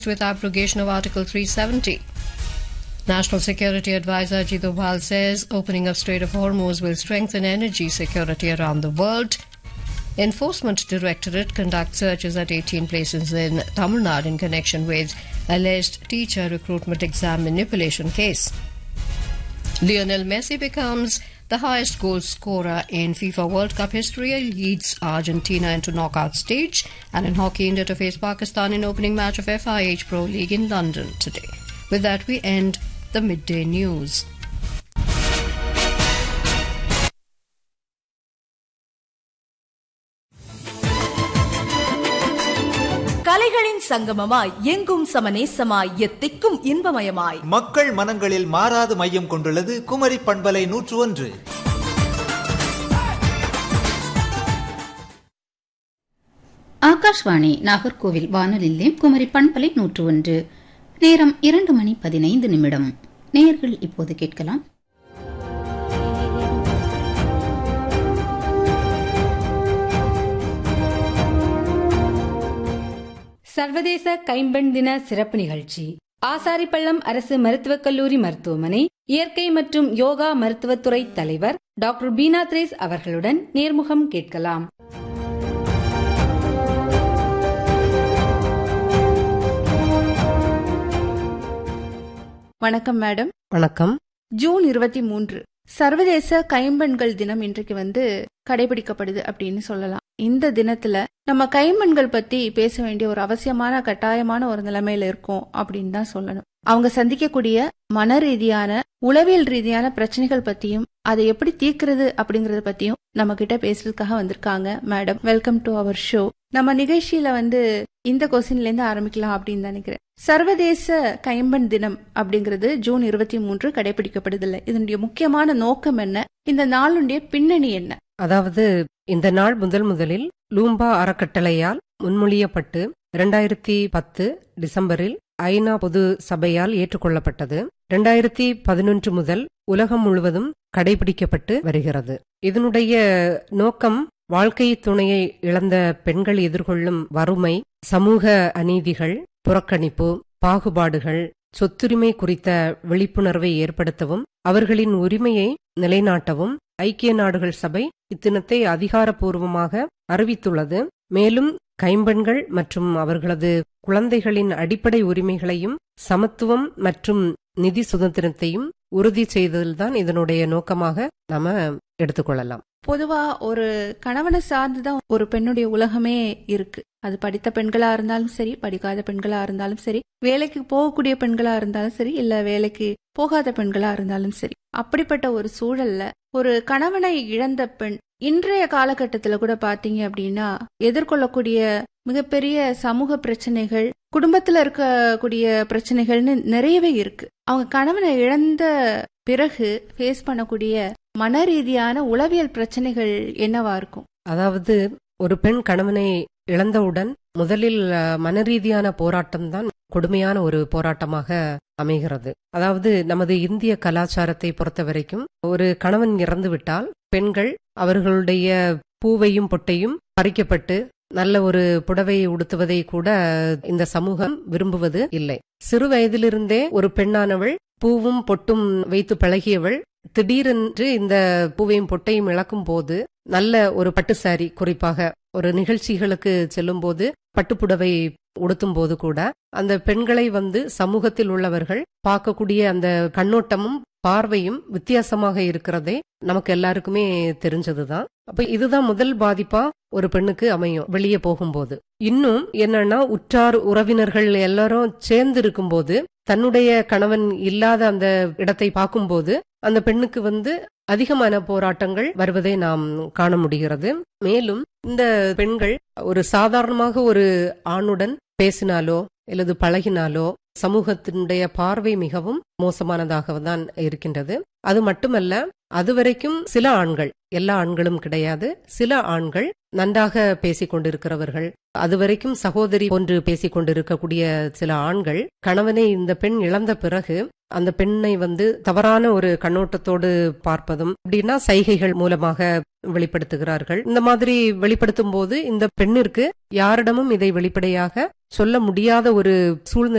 with abrogation of Article 370. National Security Advisor Ajit Doval says opening of Strait of Hormuz will strengthen energy security around the world. Enforcement Directorate conducts searches at 18 places in Tamil Nadu in connection with alleged teacher recruitment exam manipulation case. Lionel Messi becomes the highest goal scorer in FIFA World Cup history, leads Argentina into knockout stage, and in hockey, India to face Pakistan in opening match of FIH Pro League in London today. With that, we end the midday news. கலைகளின் சங்கமமாய் எங்கும் சமநேசமாய் எத்திக்கும் இன்பமயமாய் மக்கள் மனங்களில் மாறாது மையம் கொண்டுள்ளது குமரி பண்பலை நூற்று ஒன்று ஆகாஷ்வாணி நாகர்கோவில் வானொலி நிலையம் குமரி பண்பலை நூற்று ஒன்று நேரம் இரண்டு மணி பதினைந்து நிமிடம் நேயர்கள் இப்போது கேட்கலாம் சர்வதேச கைம்பெண் தின சிறப்பு நிகழ்ச்சி ஆசாரிப்பள்ளம் அரசு மருத்துவக் கல்லூரி மருத்துவமனை இயற்கை மற்றும் யோகா மருத்துவத்துறை தலைவர் டாக்டர் பீனா த்ரேஸ் அவர்களுடன் நேர்முகம் கேட்கலாம் வணக்கம் மேடம் வணக்கம் ஜூன் இருபத்தி மூன்று சர்வதேச கைம்பெண்கள் தினம் இன்றைக்கு வந்து கடைபிடிக்கப்படுது அப்படின்னு சொல்லலாம் இந்த தினத்துல நம்ம கைம்பெண்கள் பத்தி பேச வேண்டிய ஒரு அவசியமான கட்டாயமான ஒரு நிலைமையில இருக்கோம் அப்படின்னு தான் சொல்லணும் அவங்க சந்திக்கக்கூடிய மன ரீதியான உளவியல் ரீதியான பிரச்சனைகள் பத்தியும் அதை எப்படி தீர்க்கிறது அப்படிங்கறத பத்தியும் நம்ம கிட்ட பேசுறதுக்காக வந்திருக்காங்க madam welcome to our show நம்ம நிகழ்ச்சியில வந்து இந்த கொஸ்டின்ல இருந்து ஆரம்பிக்கலாம் அப்படின்னு நினைக்கிறேன் சர்வதேச கைம்பெண் தினம் அப்படிங்கிறது ஜூன் இருபத்தி மூன்று கடைபிடிக்கப்படுதில்லை இதனுடைய முக்கியமான நோக்கம் என்ன இந்த நாளுடைய பின்னணி என்ன அதாவது இந்த நாள் முதல் முதலில் லூம்பா அறக்கட்டளையால் முன்மொழியப்பட்டு இரண்டாயிரத்தி பத்து டிசம்பரில் ஐநா பொது சபையால் ஏற்றுக்கொள்ளப்பட்டது இரண்டாயிரத்தி பதினொன்று முதல் உலகம் முழுவதும் கடைபிடிக்கப்பட்டு வருகிறது இதனுடைய நோக்கம் வாழ்க்கை துணையை இழந்த பெண்கள் எதிர்கொள்ளும் வறுமை சமூக அநீதிகள் புறக்கணிப்பு பாகுபாடுகள் சொத்துரிமை குறித்த விழிப்புணர்வை ஏற்படுத்தவும் அவர்களின் உரிமையை நிலைநாட்டவும் ஐக்கிய நாடுகள் சபை இத்தினத்தை அதிகாரப்பூர்வமாக அறிவித்துள்ளது மேலும் கைம்பெண்கள் மற்றும் அவர்களது குழந்தைகளின் அடிப்படை உரிமைகளையும் சமத்துவம் மற்றும் நிதி சுதந்திரத்தையும் உறுதி செய்தல்தான் இதனுடைய நோக்கமாக நாம எடுத்துக்கொள்ளலாம் பொதுவா ஒரு கணவனை சார்ந்துதான் ஒரு பெண்ணுடைய உலகமே இருக்கு அது படித்த பெண்களா இருந்தாலும் சரி படிக்காத பெண்களா இருந்தாலும் சரி வேலைக்கு போகக்கூடிய பெண்களா இருந்தாலும் சரி இல்ல வேலைக்கு போகாத பெண்களா இருந்தாலும் சரி அப்படிப்பட்ட ஒரு சூழல்ல ஒரு கணவனை இழந்த பெண் இன்றைய காலகட்டத்துல கூட பாத்தீங்க அப்படின்னா எதிர்கொள்ளக்கூடிய மிகப்பெரிய சமூக பிரச்சனைகள் குடும்பத்துல இருக்கக்கூடிய பிரச்சனைகள்னு நிறையவே இருக்கு அவங்க கணவனை இழந்த பிறகு ஃபேஸ் பண்ணக்கூடிய மன ரீதியான உளவியல் பிரச்சனைகள் என்னவா இருக்கும் அதாவது ஒரு பெண் கணவனை இழந்தவுடன் முதலில் மனரீதியான போராட்டம் தான் கொடுமையான ஒரு போராட்டமாக அமைகிறது அதாவது நமது இந்திய கலாச்சாரத்தை பொறுத்த வரைக்கும் ஒரு கணவன் இறந்து விட்டால் பெண்கள் அவர்களுடைய பூவையும் பொட்டையும் பறிக்கப்பட்டு நல்ல ஒரு புடவையை உடுத்துவதை கூட இந்த சமூகம் விரும்புவது இல்லை சிறு வயதிலிருந்தே ஒரு பெண்ணானவள் பூவும் பொட்டும் வைத்து பழகியவள் திடீரென்று இந்த பூவையும் பொட்டையும் இழக்கும் போது நல்ல ஒரு பட்டு சாரி குறிப்பாக ஒரு நிகழ்ச்சிகளுக்கு செல்லும் போது பட்டுப்புடவை உடுத்தும் போது கூட அந்த பெண்களை வந்து சமூகத்தில் உள்ளவர்கள் பார்க்கக்கூடிய அந்த கண்ணோட்டமும் பார்வையும் வித்தியாசமாக இருக்கிறதே நமக்கு எல்லாருக்குமே தெரிஞ்சதுதான் அப்ப இதுதான் முதல் பாதிப்பா ஒரு பெண்ணுக்கு அமையும் வெளியே போகும்போது இன்னும் என்னன்னா உற்றார் உறவினர்கள் எல்லாரும் சேர்ந்து இருக்கும்போது தன்னுடைய கணவன் இல்லாத அந்த இடத்தை பார்க்கும்போது அந்த பெண்ணுக்கு வந்து அதிகமான போராட்டங்கள் வருவதை நாம் காண முடிகிறது மேலும் இந்த பெண்கள் ஒரு சாதாரணமாக ஒரு ஆணுடன் பேசினாலோ அல்லது பழகினாலோ சமூகத்தினுடைய பார்வை மிகவும் மோசமானதாக தான் இருக்கின்றது அது மட்டுமல்ல அதுவரைக்கும் சில ஆண்கள் எல்லா ஆண்களும் கிடையாது சில ஆண்கள் நன்றாக பேசிக் கொண்டிருக்கிறவர்கள் அதுவரைக்கும் சகோதரி போன்று பேசிக் கொண்டிருக்கக்கூடிய சில ஆண்கள் கணவனை இந்த பெண் இழந்த பிறகு அந்த பெண்ணை வந்து தவறான ஒரு கண்ணோட்டத்தோடு பார்ப்பதும் அப்படின்னா சைகைகள் மூலமாக வெளிப்படுத்துகிறார்கள் இந்த மாதிரி வெளிப்படுத்தும் போது இந்த பெண்ணிற்கு யாரிடமும் இதை வெளிப்படையாக சொல்ல முடியாத ஒரு சூழ்நிலை